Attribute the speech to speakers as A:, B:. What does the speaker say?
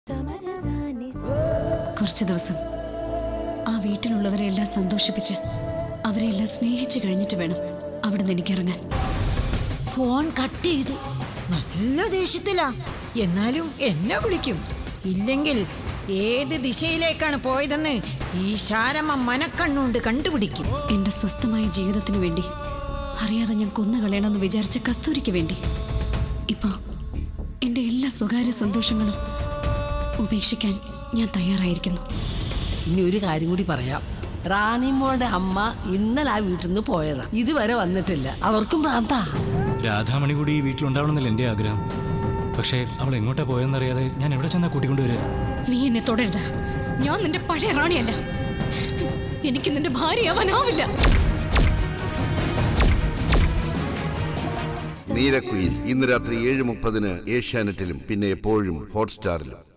A: കുറച്ച് ദിവസം ആ വീട്ടിലുള്ളവരെ എല്ലാം സന്തോഷിപ്പിച്ച് അവരെ എല്ലാം സ്നേഹിച്ചു കഴിഞ്ഞിട്ട് വേണം അവിടെ നിന്ന് എനിക്കിറങ്ങാൻ
B: ഫോൺ കട്ട് ചെയ്തു നല്ല ദേഷ്യത്തിലാ എന്നാലും എന്നെ വിളിക്കും ഇല്ലെങ്കിൽ ഏത് ദിശയിലേക്കാണ് പോയതെന്ന് ഈ ശാരമ്മ മനക്കണ്ണുകൊണ്ട് കണ്ടുപിടിക്കും
A: എന്റെ സ്വസ്ഥമായ ജീവിതത്തിന് വേണ്ടി അറിയാതെ ഞാൻ കൊന്നു കളയണമെന്ന് വിചാരിച്ച കസ്തൂരിക്ക് വേണ്ടി ഇപ്പൊ എന്റെ എല്ലാ സ്വകാര്യ സന്തോഷങ്ങളും ഉപേക്ഷിക്കാൻ ഞാൻ തയ്യാറായിരിക്കുന്നു
C: ഇനി ഒരു കാര്യം കൂടി പറയാം റാണിമോളുടെ അമ്മ ഇന്നലെ ആ വീട്ടിൽ നിന്ന് പോയതാ ഇതുവരെ വന്നിട്ടില്ല അവർക്കും ഭ്രാന്താ
D: രാധാമണി കൂടി ഈ വീട്ടിലുണ്ടാവണമെന്നല്ല എൻ്റെ ആഗ്രഹം പക്ഷേ അവൾ എങ്ങോട്ടാ പോയെന്നറിയാതെ ഞാൻ എവിടെ ചെന്നാ കൂട്ടിക്കൊണ്ടുവരിക
A: നീ എന്നെ തുടരുത് ഞാൻ നിന്റെ പഴയ റാണിയല്ല എനിക്ക് നിന്റെ ഭാര്യയാവാനാവില്ല
E: നീരക്കുയിൽ ഇന്ന് രാത്രി ഏഴ് മുപ്പതിന് ഏഷ്യാനെറ്റിലും പിന്നെ എപ്പോഴും ഹോട്ട്സ്റ്റാറിലും